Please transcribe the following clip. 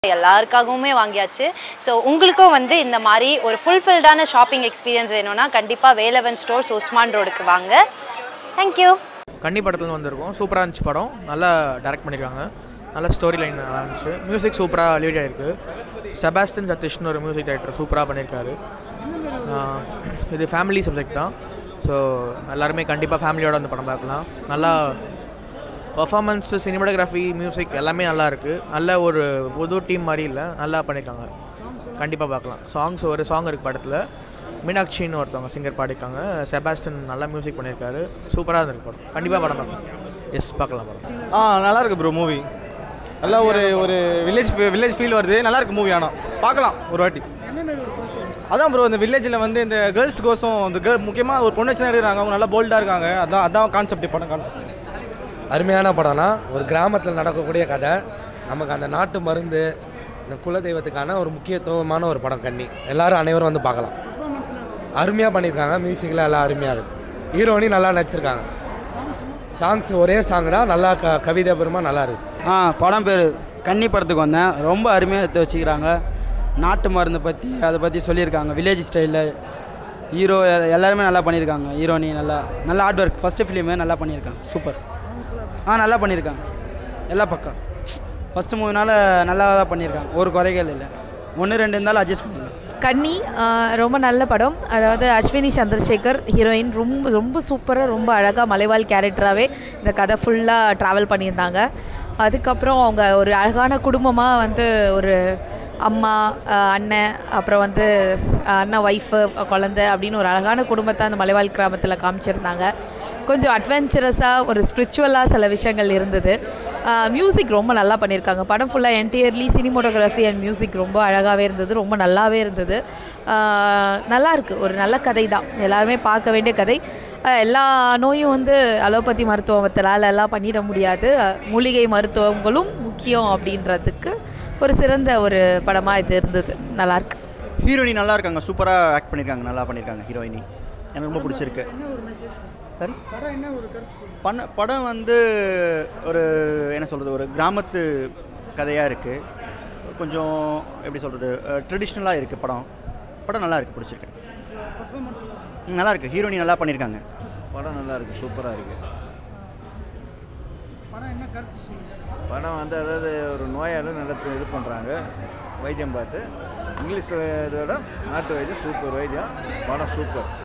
எல்லாருக்காகவுமே வாங்கியாச்சு ஸோ உங்களுக்கும் வந்து இந்த மாதிரி ஒரு ஃபுல்ஃபில்டான ஷாப்பிங் எக்ஸ்பீரியன்ஸ் வேணும்னா கண்டிப்பாக வேலவன் ஸ்டோர்ஸ் உஸ்மான் ரோடுக்கு வாங்க தேங்க்யூ கன்னி படத்தில் வந்திருக்கோம் சூப்பராக இருந்துச்சு படம் நல்லா டைரக்ட் பண்ணியிருக்காங்க நல்ல ஸ்டோரி லைன் நல்லா இருந்துச்சு மியூசிக் சூப்பராக லீட் ஆயிருக்கு செபாஸ்டின் சதீஷ்னு ஒரு மியூசிக் டைரக்டர் சூப்பராக பண்ணியிருக்காரு ஆஹ் இது ஃபேமிலி சப்ஜெக்ட் தான் ஸோ எல்லாருமே கண்டிப்பாக ஃபேமிலியோட வந்து படம் பார்க்கலாம் நல்லா பர்ஃபார்மன்ஸு சினிமாட்டோகிராஃபி மியூசிக் எல்லாமே நல்லா இருக்குது நல்ல ஒரு புது டீம் மாதிரி இல்லை நல்லா பண்ணியிருக்காங்க கண்டிப்பாக பார்க்கலாம் சாங்ஸ் ஒரு சாங் இருக்குது படத்தில் மீனாட்சின்னு ஒருத்தவங்க சிங்கர் பாடியிருக்காங்க செபாஸ்டின் நல்லா மியூசிக் பண்ணியிருக்காரு சூப்பராக இருந்திருக்கு படம் கண்டிப்பாக படம் பார்க்கலாம் எஸ் பார்க்கலாம் படம் ஆ நல்லா இருக்கு ப்ரோ மூவி நல்லா ஒரு ஒரு வில்லேஜ் வில்லேஜ் ஃபீல் வருது நல்லா இருக்கு மூவி ஆனால் பார்க்கலாம் ஒரு வாட்டி அதான் ப்ரோ இந்த வில்லேஜில் வந்து இந்த கேர்ள்ஸ் கோசம் இந்த கேர்ள் முக்கியமாக ஒரு பொண்ணு வச்சு தான் எடுக்கிறாங்க அவங்க நல்லா போல்டாக இருக்காங்க அதான் அதான் கான்செப்ட் படம் கான்செப்ட் அருமையான படம்னா ஒரு கிராமத்தில் நடக்கக்கூடிய கதை நமக்கு அந்த நாட்டு மருந்து இந்த குலதெய்வத்துக்கான ஒரு முக்கியத்துவமான ஒரு படம் கன்னி எல்லாரும் அனைவரும் வந்து பார்க்கலாம் அருமையாக பண்ணியிருக்காங்க மியூசிக்கில் எல்லாம் அருமையாக இருக்குது ஹீரோனி நல்லா நடிச்சிருக்காங்க சாங்ஸ் ஒரே சாங் தான் நல்லா க கவிதை பெருமா நல்லா இருக்குது ஆ படம் பேர் கன்னி படத்துக்கு வந்தேன் ரொம்ப அருமையாக எடுத்து வச்சுக்கிறாங்க நாட்டு மருந்து பற்றி அதை பற்றி சொல்லியிருக்காங்க வில்லேஜ் ஸ்டைலில் ஹீரோ எல்லாருமே நல்லா பண்ணியிருக்காங்க ஹீரோனி நல்லா நல்ல ஹார்ட் ஒர்க் ஃபஸ்ட்டு ஃபிலிமே நல்லா பண்ணியிருக்காங்க சூப்பர் ஆ நல்லா பண்ணியிருக்காங்க எல்லா பக்கம் ஃபஸ்ட்டு மூவினால நல்லா தான் பண்ணியிருக்காங்க ஒரு குறைகள் இல்லை ஒன்று ரெண்டு இருந்தாலும் அட்ஜஸ்ட் பண்ணிக்கலாம் கன்னி ஆஹ், ரொம்ப நல்ல படம் அதாவது அஸ்வினி சந்திரசேகர் ஹீரோயின் ரொம்ப ரொம்ப சூப்பராக ரொம்ப அழகாக மலைவாழ் கேரக்டராகவே இந்த கதை ஃபுல்லாக ட்ராவல் பண்ணியிருந்தாங்க அதுக்கப்புறம் அவங்க ஒரு அழகான குடும்பமாக வந்து ஒரு அம்மா ஆஹ், அண்ணன் அப்புறம் வந்து ஆஹ், அண்ணன் ஒய்ஃபு குழந்தை அப்படின்னு ஒரு அழகான குடும்பத்தை அந்த மலைவாழ் கிராமத்தில் காமிச்சிருந்தாங்க கொஞ்சம் அட்வென்ச்சரஸாக ஒரு ஸ்பிரிச்சுவலாக சில விஷயங்கள் இருந்தது மியூசிக் ரொம்ப நல்லா பண்ணியிருக்காங்க படம் ஃபுல்லாக என்டையர்லி சினிமோட்டோகிராஃபி அண்ட் மியூசிக் ரொம்ப அழகாகவே இருந்தது ரொம்ப நல்லாவே இருந்தது ஆஹ் நல்லா இருக்கு ஒரு நல்ல கதை தான் எல்லாருமே பார்க்க வேண்டிய கதை ஆஹ் எல்லா நோயும் வந்து அலோபதி மருத்துவத்தினால் எல்லாம் பண்ணிட முடியாது ஆஹ் மூலிகை மருத்துவங்களும் முக்கியம் அப்படின்றதுக்கு ஒரு சிறந்த ஒரு படமாக இது இருந்தது நல்லாயிருக்கு ஹீரோயினி நல்லா இருக்காங்க சூப்பராக ஆக்ட் பண்ணியிருக்காங்க நல்லா பண்ணியிருக்காங்க ஹீரோயினி எனக்கு ரொம்ப பிடிச்சிருக்கு சரி பண்ண படம் வந்து ஒரு என்ன சொல்கிறது ஒரு கிராமத்து கதையாக இருக்குது கொஞ்சம் எப்படி சொல்கிறது ட்ரெடிஷ்னலாக இருக்குது படம் படம் நல்லா இருக்குது பிடிச்சிருக்கு ம், நல்லா இருக்குது ஹீரோயினி நல்லா பண்ணியிருக்காங்க படம் நல்லா இருக்கு சூப்பராக இருக்கு படம் வந்து அதாவது ஒரு நோயாளி நடத்து இது பண்ணுறாங்க வைத்தியம் பார்த்து இங்கிலீஷ் இதோட நாட்டு வைத்தியம் சூப்பர் வைத்தியம் படம் சூப்பர்